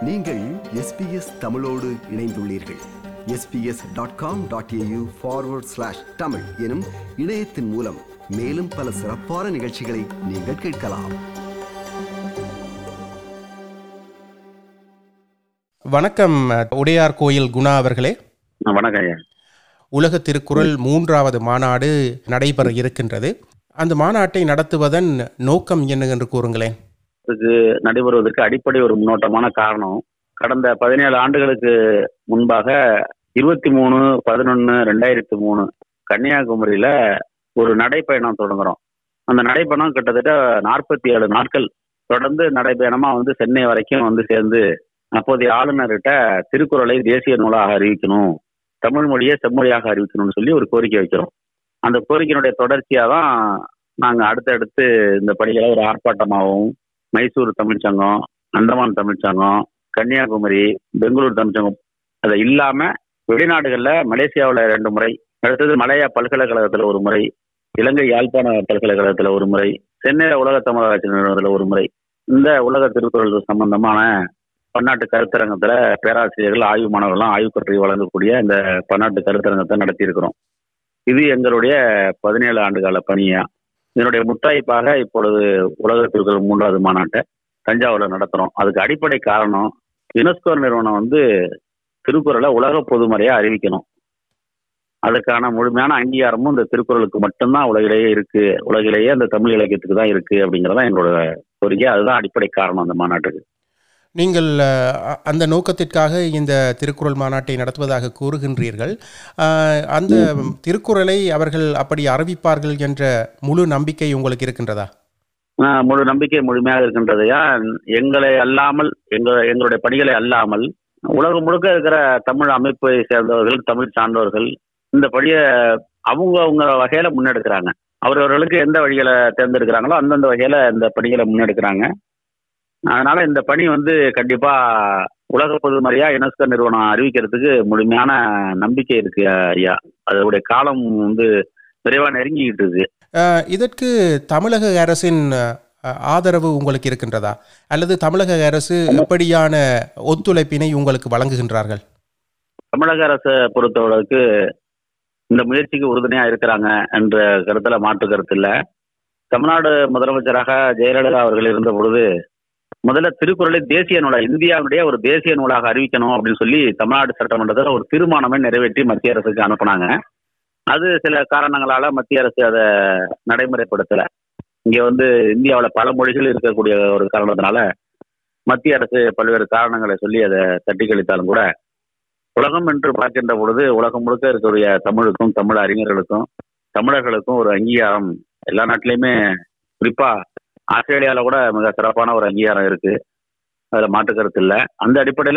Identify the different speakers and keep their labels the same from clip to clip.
Speaker 1: நீங்கள் எஸ்பிஎஸ் தமிழோடு இணைந்துள்ளீர்கள் SBS dot com dot AU forward slash Tamil எனும் இணையத்தின் மூலம் மேலும் பல சிறப்பான நிகழ்ச்சிகளை நீங்கள் கேட்கலாம்
Speaker 2: வணக்கம் உடையார் கோயில் குணா அவர்களே
Speaker 3: ஆ, வணக்கம் ஐயா
Speaker 2: உலக திருக்குறள் மூன்றாவது மாநாடு நடைபெற இருக்கின்றது அந்த மாநாட்டை நடத்துவதன் நோக்கம் என்ன என்று கூறுங்களேன்
Speaker 3: இதுக்கு நடைபெறுவதற்கு அடிப்படை ஒரு முன்னோட்டமான காரணம் கடந்த பதினேழு ஆண்டுகளுக்கு முன்பாக இருபத்தி மூணு பதினொன்று ரெண்டாயிரத்தி மூணு கன்னியாகுமரியில ஒரு நடைப்பயணம் தொடங்குறோம் அந்த நடைப்பயணம் கிட்டத்தட்ட நாற்பத்தி ஏழு நாட்கள் தொடர்ந்து நடைப்பயணமா வந்து சென்னை வரைக்கும் வந்து சேர்ந்து அப்போதைய ஆளுநர்கிட்ட திருக்குறளை தேசிய நூலாக அறிவிக்கணும் தமிழ் மொழியை செம்மொழியாக அறிவிக்கணும்னு சொல்லி ஒரு கோரிக்கை வைக்கிறோம் அந்த கோரிக்கையினுடைய தொடர்ச்சியாக தான் நாங்கள் அடுத்தடுத்து இந்த பணிகளை ஒரு ஆர்ப்பாட்டமாகவும் மைசூர் தமிழ்ச்சங்கம் அந்தமான் தமிழ்ச்சங்கம் கன்னியாகுமரி பெங்களூர் தமிழ்ச்சங்கம் அது இல்லாம வெளிநாடுகள்ல மலேசியாவில் ரெண்டு முறை அடுத்தது மலையா பல்கலைக்கழகத்துல ஒரு முறை இலங்கை யாழ்ப்பாண பல்கலைக்கழகத்துல ஒரு முறை சென்னையில உலக தமிழராட்சி நிறுவனத்துல ஒரு முறை இந்த உலக திருக்குறள் சம்பந்தமான பன்னாட்டு கருத்தரங்கத்துல பேராசிரியர்கள் ஆய்வு மாணவர்கள்லாம் ஆய்வு கட்டுரை வழங்கக்கூடிய இந்த பன்னாட்டு கருத்தரங்கத்தை நடத்தியிருக்கிறோம் இது எங்களுடைய பதினேழு ஆண்டுகால பணியா இதனுடைய முத்தாய்ப்பாக இப்பொழுது உலக திருக்குறள் மூன்றாவது மாநாட்டை தஞ்சாவூர்ல நடத்துறோம் அதுக்கு அடிப்படை காரணம் யுனெஸ்கோ நிறுவனம் வந்து திருக்குறளை உலக பொதுமறையா அறிவிக்கணும் அதுக்கான முழுமையான அங்கீகாரமும் இந்த திருக்குறளுக்கு மட்டும்தான் உலகிலேயே இருக்கு உலகிலேயே அந்த தமிழ் இலக்கியத்துக்கு தான் இருக்கு அப்படிங்கறதான் எங்களோட கோரிக்கை அதுதான் அடிப்படை காரணம் அந்த மாநாட்டுக்கு
Speaker 2: நீங்கள் அஹ், அந்த நோக்கத்திற்காக இந்த திருக்குறள் மாநாட்டை நடத்துவதாக கூறுகின்றீர்கள் அஹ், அந்த திருக்குறளை அவர்கள் அப்படி அறிவிப்பார்கள் என்ற முழு நம்பிக்கை உங்களுக்கு இருக்கின்றதா
Speaker 3: ஆஹ் முழு நம்பிக்கை முழுமையாக இருக்கின்றதையா எங்களை அல்லாமல் எங்க எங்களுடைய பணிகளை அல்லாமல் உலகம் முழுக்க இருக்கிற தமிழ் அமைப்பை சேர்ந்தவர்கள் தமிழ் சார்ந்தவர்கள் இந்த பணியை அவங்க அவங்க வகையில முன்னெடுக்கிறாங்க அவரவர்களுக்கு எந்த வழிகளை தேர்ந்தெடுக்கிறாங்களோ அந்தந்த வகையில இந்த பணிகளை முன்னெடுக்கிறாங்க அதனால இந்த பணி வந்து கண்டிப்பா உலக பொதுமறையா யுனெஸ்கோ நிறுவனம் அறிவிக்கிறதுக்கு முழுமையான நம்பிக்கை இருக்கு ஐயா அதோடைய காலம் வந்து விரைவா நெருங்கிக்கிட்டு இருக்கு
Speaker 2: அஹ், இதற்கு தமிழக அரசின் அஹ், ஆதரவு உங்களுக்கு இருக்கின்றதா அல்லது தமிழக அரசு எப்படியான ஒத்துழைப்பினை உங்களுக்கு வழங்குகின்றார்கள்
Speaker 3: தமிழக அரசை பொறுத்தவரைக்கு இந்த முயற்சிக்கு உறுதுணையா இருக்கிறாங்க என்ற கருத்துல மாற்று கருத்து இல்ல தமிழ்நாடு முதலமைச்சராக ஜெயலலிதா அவர்கள் இருந்த பொழுது முதல்ல திருக்குறளை தேசிய நூலா இந்தியாவுடைய ஒரு தேசிய நூலாக அறிவிக்கணும் அப்படின்னு சொல்லி தமிழ்நாடு சட்டமன்றத்தில் ஒரு தீர்மானமே நிறைவேற்றி மத்திய அரசுக்கு அனுப்புனாங்க அது சில காரணங்களால மத்திய அரசு அதை நடைமுறைப்படுத்தல இங்க வந்து இந்தியாவில் பல மொழிகள் இருக்கக்கூடிய ஒரு காரணத்தினால மத்திய அரசு பல்வேறு காரணங்களை சொல்லி அதை தட்டி கழித்தாலும் கூட உலகம் என்று பார்க்கின்ற பொழுது உலகம் முழுக்க இருக்கக்கூடிய தமிழுக்கும் தமிழ் அறிஞர்களுக்கும் தமிழர்களுக்கும் ஒரு அங்கீகாரம் எல்லா நாட்டிலையுமே குறிப்பா ஆஸ்திரேலியாவில் கூட மிக சிறப்பான ஒரு அங்கீகாரம் இருக்கு அதுல மாற்று கருத்து இல்லை அந்த அடிப்படையில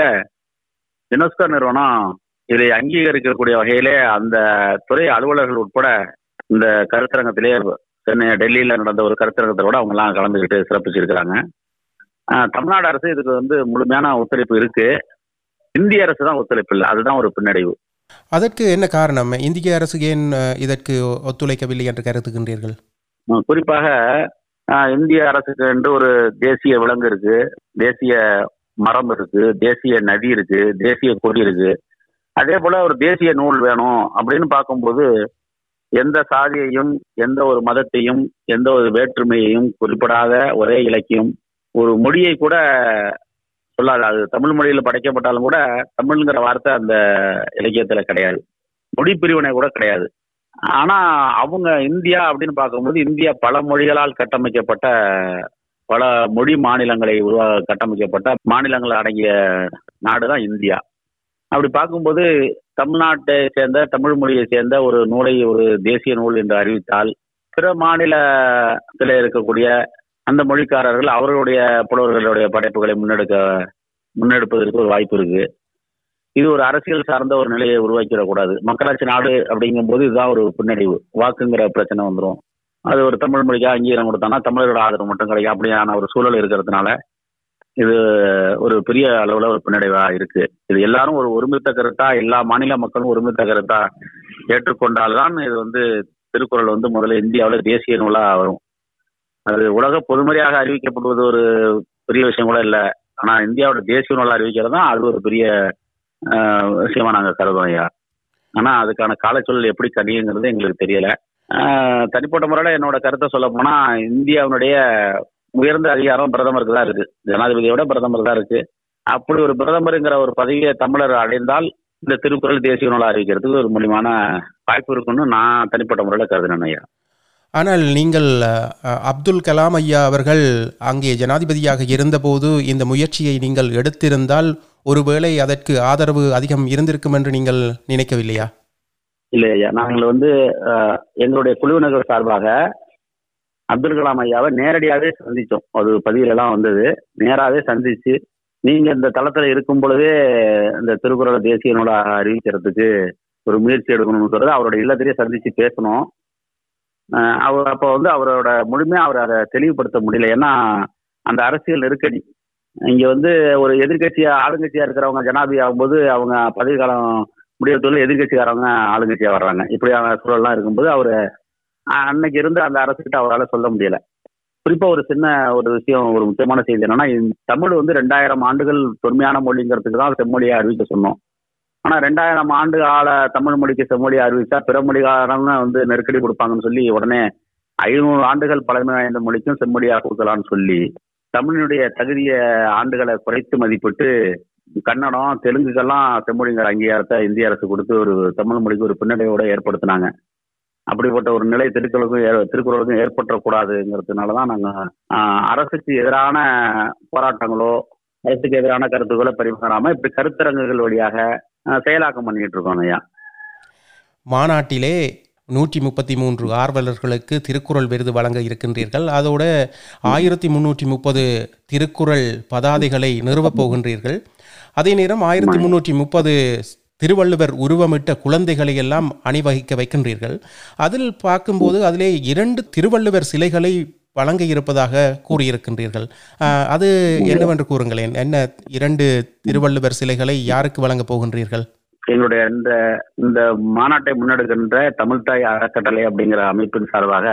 Speaker 3: யுனெஸ்கோ நிறுவனம் இதை அங்கீகரிக்கக்கூடிய வகையிலே அந்த துறை அலுவலர்கள் உட்பட இந்த கருத்தரங்கத்திலே சென்னை டெல்லியில நடந்த ஒரு கருத்தரங்கத்தில் கூட அவங்க எல்லாம் கலந்துக்கிட்டு சிறப்பிச்சிருக்கிறாங்க ஆஹ் தமிழ்நாடு அரசு இதுக்கு வந்து முழுமையான ஒத்துழைப்பு இருக்கு இந்திய அரசு தான் ஒத்துழைப்பு இல்லை அதுதான் ஒரு பின்னடைவு
Speaker 2: அதற்கு என்ன காரணம் இந்திய அரசு ஏன் அஹ், இதற்கு ஒத்துழைக்கவில்லை என்று கருதுகின்றீர்கள்
Speaker 3: அஹ் குறிப்பாக அஹ், இந்திய அரசுக்கு என்று ஒரு தேசிய விலங்கு இருக்கு தேசிய மரம் இருக்கு தேசிய நதி இருக்கு தேசிய கொடி இருக்கு அதே போல ஒரு தேசிய நூல் வேணும் அப்படின்னு பார்க்கும்போது எந்த சாதியையும் எந்த ஒரு மதத்தையும் எந்த ஒரு வேற்றுமையையும் குறிப்பிடாத ஒரே இலக்கியம் ஒரு மொழியை கூட சொல்லாது அது தமிழ் மொழியில படைக்கப்பட்டாலும் கூட தமிழ்ங்கிற வார்த்தை அந்த இலக்கியத்துல கிடையாது மொழி பிரிவினை கூட கிடையாது ஆனா அவங்க இந்தியா அப்படின்னு பார்க்கும்போது இந்தியா பல மொழிகளால் கட்டமைக்கப்பட்ட பல மொழி மாநிலங்களை உருவா கட்டமைக்கப்பட்ட மாநிலங்கள் அடங்கிய நாடு தான் இந்தியா அப்படி பார்க்கும்போது தமிழ்நாட்டை சேர்ந்த தமிழ் மொழியை சேர்ந்த ஒரு நூலை ஒரு தேசிய நூல் என்று அறிவித்தால் பிற மாநிலத்தில் இருக்கக்கூடிய அந்த மொழிக்காரர்கள் அவர்களுடைய புலவர்களுடைய படைப்புகளை முன்னெடுக்க முன்னெடுப்பதற்கு ஒரு வாய்ப்பு இருக்கு இது ஒரு அரசியல் சார்ந்த ஒரு நிலையை உருவாக்கிடக்கூடாது மக்களாட்சி நாடு அப்படிங்கும்போது இதுதான் ஒரு பின்னடைவு வாக்குங்கிற பிரச்சனை வந்துடும் அது ஒரு தமிழ் மொழிக்கு அங்கீகாரம் கொடுத்தாங்கன்னா தமிழர்களோட ஆதரவு மட்டும் கிடைக்கும் அப்படியான ஒரு சூழல் இருக்கிறதுனால இது ஒரு பெரிய அளவுல ஒரு பின்னடைவா இருக்கு இது எல்லாரும் ஒரு ஒருமித்த கருத்தா எல்லா மாநில மக்களும் ஒருமித்த கருத்தா ஏற்றுக்கொண்டால்தான் இது வந்து திருக்குறள் வந்து முதல்ல இந்தியாவில் தேசிய நூலா வரும் அது உலக பொதுமறையாக அறிவிக்கப்படுவது ஒரு பெரிய விஷயம் கூட இல்லை ஆனா இந்தியாவோட தேசிய நூல் அறிவிக்கிறது தான் அது ஒரு பெரிய ஆஹ், விஷயமா நாங்க கருதுவோம் ஐயா ஆனா அதுக்கான காலச்சூழல் எப்படி கணியுங்கிறது எங்களுக்கு தெரியல ஆஹ், தனிப்பட்ட முறையில என்னோட கருத்தை சொல்ல போனா இந்தியாவினுடைய உயர்ந்த அதிகாரம் பிரதமருக்கு தான் இருக்கு ஜனாதிபதியோட பிரதமர் தான் இருக்கு அப்படி ஒரு பிரதமருங்கிற ஒரு பதவியை தமிழர் அடைந்தால் இந்த திருக்குறள் தேசிய நூலை அறிவிக்கிறதுக்கு ஒரு முக்கியமான வாய்ப்பு இருக்குன்னு நான் தனிப்பட்ட முறையில் கருதுனேன் ஐயா
Speaker 2: ஆனால் நீங்கள் அஹ், அப்துல் கலாம் ஐயா அவர்கள் அங்கே ஜனாதிபதியாக இருந்தபோது இந்த முயற்சியை நீங்கள் எடுத்திருந்தால் ஒருவேளை அதற்கு ஆதரவு அதிகம் இருந்திருக்கும் என்று நீங்கள் நினைக்கவில்லையா
Speaker 3: இல்லை ஐயா நாங்கள் வந்து அஹ், எங்களுடைய குழுவினர்கள் சார்பாக அப்துல் கலாம் ஐயாவை நேரடியாகவே சந்தித்தோம் அது பதிவிலெல்லாம் வந்தது நேராகவே சந்திச்சு நீங்க இந்த தளத்துல இருக்கும் பொழுதே இந்த திருக்குறளை தேசிய நூலா அறிவிக்கிறதுக்கு ஒரு முயற்சி எடுக்கணும்னு சொல்றது அவரோட இல்லத்திலேயே சந்திச்சு பேசணும் அஹ், அவர் அப்போ வந்து அவரோட முழுமையா அவர் அதை தெளிவுபடுத்த முடியல ஏன்னா அந்த அரசியல் நெருக்கடி இங்க வந்து ஒரு எதிர்க்கட்சியா ஆளுங்கட்சியா இருக்கிறவங்க ஜனாதிபதி ஆகும்போது அவங்க பதவி காலம் முடியறதுல எதிர்கட்சிக்காரவங்க ஆளுங்கட்சியா வர்றாங்க இப்படியான சூழல்லாம் இருக்கும்போது அவர் அன்னைக்கு இருந்த அந்த அரசுகிட்ட அவரால் சொல்ல முடியல குறிப்பா ஒரு சின்ன ஒரு விஷயம் ஒரு முக்கியமான செய்தி என்னன்னா இந்த தமிழ் வந்து ரெண்டாயிரம் ஆண்டுகள் தொன்மையான மொழிங்கிறதுக்கு தான் செம்மொழியை அறிவிக்க சொன்னோம் ஆனா ரெண்டாயிரம் ஆண்டு கால தமிழ் மொழிக்கு செம்மொழியை அறிவிச்சா பிற மொழிகாரங்க வந்து நெருக்கடி கொடுப்பாங்கன்னு சொல்லி உடனே ஐநூறு ஆண்டுகள் பழமை வாய்ந்த மொழிக்கும் செம்மொழியா கொடுக்கலாம்னு சொல்லி தமிழினுடைய தகுதிய ஆண்டுகளை குறைத்து மதிப்பிட்டு கன்னடம் தெலுங்குக்கெல்லாம் செம்மொழிங்கிற அங்கீகாரத்தை இந்திய அரசு கொடுத்து ஒரு தமிழ் மொழிக்கு ஒரு பின்னடைவோட ஏற்படுத்தினாங்க அப்படிப்பட்ட ஒரு நிலை திருக்குறளுக்கும் ஏ- திருக்குறளுக்கும் ஏற்பட்டக்கூடாதுங்கிறதுனால தான் நாங்கள் அரசுக்கு எதிரான போராட்டங்களோ அரசுக்கு எதிரான கருத்துக்களை பரிமாறாம இப்படி கருத்தரங்குகள் வழியாக ஆஹ், செயலாக்கம் பண்ணிட்டு இருக்கோம் ஐயா
Speaker 2: மாநாட்டிலே நூற்றி முப்பத்தி மூன்று ஆர்வலர்களுக்கு திருக்குறள் விருது வழங்க இருக்கின்றீர்கள் அதோட ஆயிரத்தி முன்னூற்றி முப்பது திருக்குறள் பதாதைகளை நிறுவப் போகின்றீர்கள் அதே நேரம் ஆயிரத்தி முன்னூற்றி முப்பது திருவள்ளுவர் உருவமிட்ட குழந்தைகளை எல்லாம் அணிவகிக்க வைக்கின்றீர்கள் அதில் பார்க்கும்போது அதிலே இரண்டு திருவள்ளுவர் சிலைகளை வழங்க இருப்பதாக கூறியிருக்கின்றீர்கள் ஆஹ், அது என்னவென்று கூறுங்களேன் என்ன இரண்டு திருவள்ளுவர் சிலைகளை யாருக்கு வழங்கப் போகின்றீர்கள்
Speaker 3: எங்களுடைய இந்த இந்த மாநாட்டை முன்னெடுக்கின்ற தமிழ்தாய் அறக்கட்டளை அப்படிங்கிற அமைப்பின் சார்பாக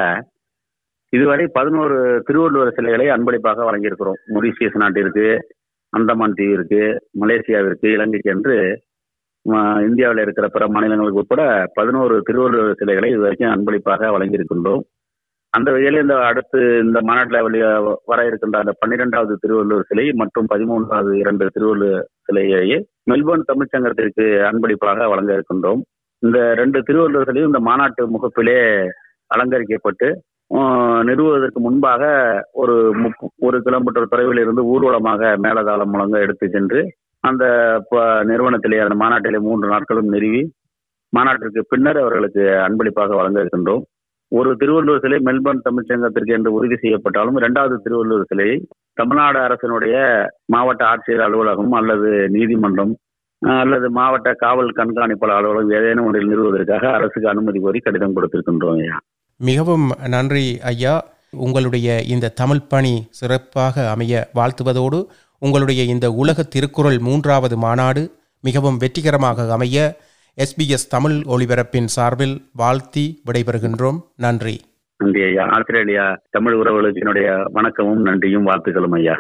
Speaker 3: இதுவரை பதினோரு திருவள்ளுவர் சிலைகளை அன்பளிப்பாக வழங்கியிருக்கிறோம் மொரிஷியஸ் நாட்டிற்கு அந்தமான் தீவிற்கு மலேசியாவிற்கு இலங்கைக்கு என்று இந்தியாவில் இருக்கிற பிற மாநிலங்களுக்கு உட்பட பதினோரு திருவள்ளுவர் சிலைகளை இதுவரைக்கும் அன்பளிப்பாக வழங்கியிருக்கின்றோம் அந்த வகையில் இந்த அடுத்து இந்த மாநாட்டில் வெளிய வர இருக்கின்ற அந்த பன்னிரெண்டாவது திருவள்ளுவர் சிலை மற்றும் பதிமூன்றாவது இரண்டு திருவள்ளுவர் சிலையை மெல்போர்ன் தமிழ்ச்சங்கத்திற்கு அன்பளிப்பாக வழங்க இருக்கின்றோம் இந்த ரெண்டு திருவள்ளுவர் சிலையும் இந்த மாநாட்டு முகப்பிலே அலங்கரிக்கப்பட்டு ஆஹ், நிறுவுவதற்கு முன்பாக ஒரு முப்- ஒரு கிலோமீட்டர் தொலைவில் இருந்து ஊர்வலமாக மேலதாளம் முழங்க எடுத்து சென்று அந்த ப- நிறுவனத்திலே அந்த மாநாட்டிலே மூன்று நாட்களும் நிறுவி மாநாட்டிற்கு பின்னர் அவர்களுக்கு அன்பளிப்பாக வழங்க இருக்கின்றோம் ஒரு திருவள்ளுவர் சிலை மெல்பர்ன் தமிழ்ச்சங்கத்திற்கு என்று உறுதி செய்யப்பட்டாலும் இரண்டாவது திருவள்ளுவர் சிலையை தமிழ்நாடு அரசினுடைய மாவட்ட ஆட்சியர் அலுவலகம் அல்லது நீதிமன்றம் அஹ், அல்லது மாவட்ட காவல் கண்காணிப்பாளர் அலுவலகம் ஏதேனும் ஒன்றில் நிறுவுவதற்காக அரசுக்கு அனுமதி கோரி கடிதம் கொடுத்திருக்கின்றோம் ஐயா
Speaker 2: மிகவும் நன்றி ஐயா உங்களுடைய இந்த தமிழ் பணி சிறப்பாக அமைய வாழ்த்துவதோடு உங்களுடைய இந்த உலக திருக்குறள் மூன்றாவது மாநாடு மிகவும் வெற்றிகரமாக அமைய எஸ்பிஎஸ் தமிழ் ஒளிபரப்பின் சார்பில் வாழ்த்தி விடைபெறுகின்றோம் நன்றி
Speaker 3: நன்றி ஐயா ஆஸ்திரேலியா தமிழ் உறவுகளுக்கு என்னுடைய வணக்கமும் நன்றியும் வாழ்த்துக்களும் ஐயா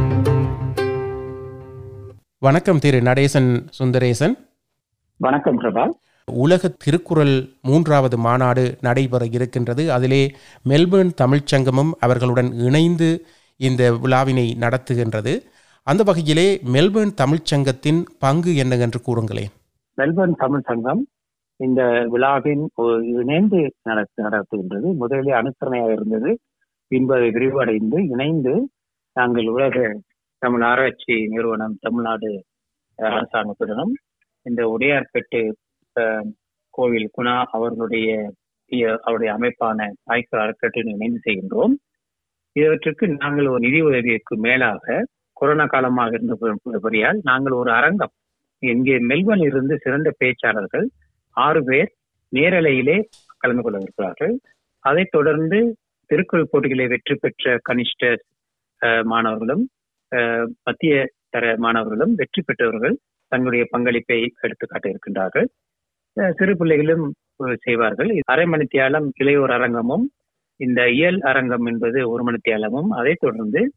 Speaker 2: வணக்கம் திரு நடேசன் சுந்தரேசன்
Speaker 4: வணக்கம் பிரபா
Speaker 2: உலக திருக்குறள் மூன்றாவது மாநாடு நடைபெற இருக்கின்றது அதிலே மெல்பர்ன் தமிழ்ச்சங்கமும் அவர்களுடன் இணைந்து இந்த விழாவினை நடத்துகின்றது அந்த வகையிலே மெல்பர்ன் தமிழ்ச்சங்கத்தின் பங்கு என்ன என்று கூறுங்களேன்
Speaker 4: மெல்பர்ன் தமிழ் சங்கம் இந்த விழாவின் ஒரு இணைந்து நடத்து நடத்துகின்றது முதலில் அனுசரணையாக இருந்தது பின்பு அதை விரிவடைந்து இணைந்து நாங்கள் உலக தமிழ் ஆராய்ச்சி நிறுவனம் தமிழ்நாடு அஹ், அரசாங்கத்துடனும் இந்த உடையார்பேட்டு அஹ், கோவில் குணா அவர்களுடைய இய- அவருடைய அமைப்பான தாய்க்கு அறக்கட்டளை இணைந்து செய்கின்றோம் இவற்றுக்கு நாங்கள் ஒரு நிதி உதவிக்கு மேலாக கொரோனா காலமாக இருந்தபடியால் நாங்கள் ஒரு அரங்கம் இங்கே மெல்பர்னில் இருந்து சிறந்த பேச்சாளர்கள் ஆறு பேர் நேரலையிலே கலந்து கொள்ளவிருக்கிறார்கள் அதைத் தொடர்ந்து திருக்குறள் போட்டிகளை வெற்றி பெற்ற கனிஷ்ட அஹ், மாணவர்களும் அஹ், மத்திய தர மாணவர்களும் வெற்றி பெற்றவர்கள் தங்களுடைய பங்களிப்பை எடுத்துக்காட்ட இருக்கின்றார்கள் அஹ், சிறு பிள்ளைகளும் அஹ், செய்வார்கள் அரை மணித்தியாலம் இளையோர் அரங்கமும் இந்த இயல் அரங்கம் என்பது ஒரு மணித்தியாலமும் அதைத் தொடர்ந்து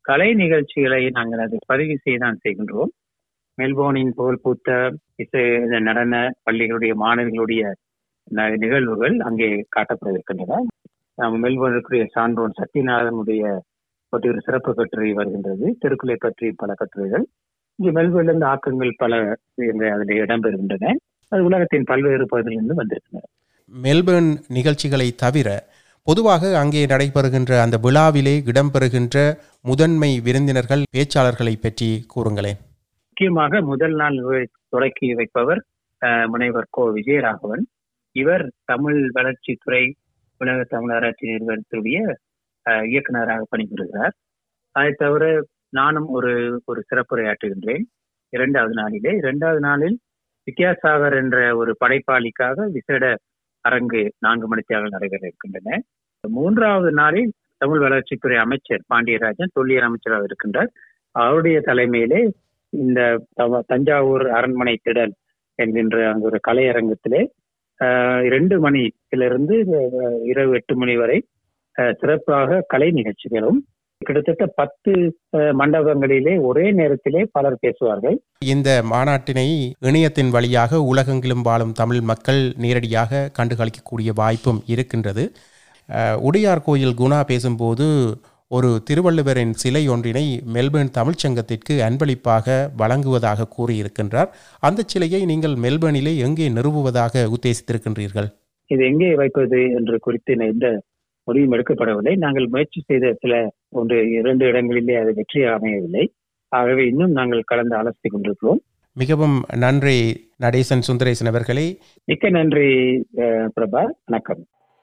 Speaker 4: கலை நிகழ்ச்சிகளை நாங்கள் அதை பதிவு செய்து தான் செய்கின்றோம் மெல்போர்னின் புகழ்பூத்த இசை இந்த நடன பள்ளிகளுடைய மாணவிகளுடைய ந- நிகழ்வுகள் அங்கே காட்டப்படவிருக்கின்றன நாம் மெல்போர்னுக்குரிய சான்றோன் சத்யநாதனுடைய பற்றி ஒரு சிறப்பு கட்டுரை வருகின்றது திருக்குலை பற்றி பல கட்டுரைகள் இங்கே மெல்போர்னிலிருந்து ஆக்கங்கள் பல இங்கே அதில் இடம்பெறுகின்றன அது உலகத்தின் பல்வேறு பகுதிகளிலிருந்து வந்திருக்கின்றன
Speaker 2: மெல்பர்ன் நிகழ்ச்சிகளை தவிர பொதுவாக அங்கே நடைபெறுகின்ற அந்த விழாவிலே இடம்பெறுகின்ற முதன்மை விருந்தினர்கள் பேச்சாளர்களை பற்றி கூறுங்களேன்
Speaker 4: முக்கியமாக முதல் நாள் வி- தொடக்கி வைப்பவர் அஹ், முனைவர் கோ விஜயராகவன் இவர் தமிழ் வளர்ச்சித்துறை உலக தமிழராட்சி நிறுவனத்துடைய அஹ், இயக்குனராக பணிபுரிகிறார் அதை தவிர நானும் ஒரு ஒரு சிறப்புரையாற்றுகின்றேன் இரண்டாவது நாளிலே இரண்டாவது நாளில் வித்யாசாகர் என்ற ஒரு படைப்பாளிக்காக விசேட அரங்கு நான்கு மணித்தியாக நடைபெற இருக்கின்றன மூன்றாவது நாளில் தமிழ் வளர்ச்சித்துறை அமைச்சர் பாண்டியராஜன் தொல்லியல் அமைச்சராக இருக்கின்றார் அவருடைய தலைமையிலே இந்த தவ- தஞ்சாவூர் அரண்மனை திடல் என்கின்ற அங்கு ஒரு கலையரங்கத்திலே ஆஹ், இரண்டு மணியிலிருந்து அஹ், இரவு எட்டு மணி வரை அஹ், சிறப்பாக கலை நிகழ்ச்சிகளும் கிட்டத்தட்ட பத்து அஹ், மண்டபங்களிலே ஒரே நேரத்திலே பலர் பேசுவார்கள்
Speaker 2: இந்த மாநாட்டினை இணையத்தின் வழியாக உலகெங்கிலும் வாழும் தமிழ் மக்கள் நேரடியாக கண்டுகளிக்கக்கூடிய வாய்ப்பும் இருக்கின்றது அஹ், உடையார் கோயில் குணா பேசும்போது ஒரு திருவள்ளுவரின் சிலை ஒன்றினை மெல்பர்ன் தமிழ்ச்சங்கத்திற்கு அன்பளிப்பாக வழங்குவதாக கூறியிருக்கின்றார் அந்த சிலையை நீங்கள் மெல்பர்னிலே எங்கே நிறுவுவதாக உத்தேசித்திருக்கின்றீர்கள்
Speaker 4: இது எங்கே வைப்பது என்று குறித்து எந்த முடிவும் எடுக்கப்படவில்லை நாங்கள் முயற்சி செய்த சில ஒன்று இரண்டு இடங்களிலே அது வெற்றி அமையவில்லை ஆகவே இன்னும் நாங்கள் கலந்து ஆலோசித்துக் கொண்டிருக்கிறோம்
Speaker 2: மிகவும் நன்றி நடேசன் சுந்தரேசன் அவர்களே
Speaker 4: மிக்க நன்றி அஹ், பிரபா வணக்கம்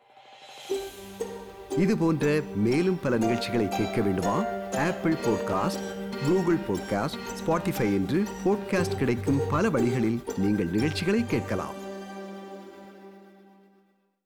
Speaker 1: இது போன்ற மேலும் பல நிகழ்ச்சிகளை கேட்க வேண்டுமா Apple podcast Google podcast Spotify என்று பாட்காஸ்ட் கிடைக்கும் பல வழிகளில் நீங்கள் நிகழ்ச்சிகளை கேட்கலாம்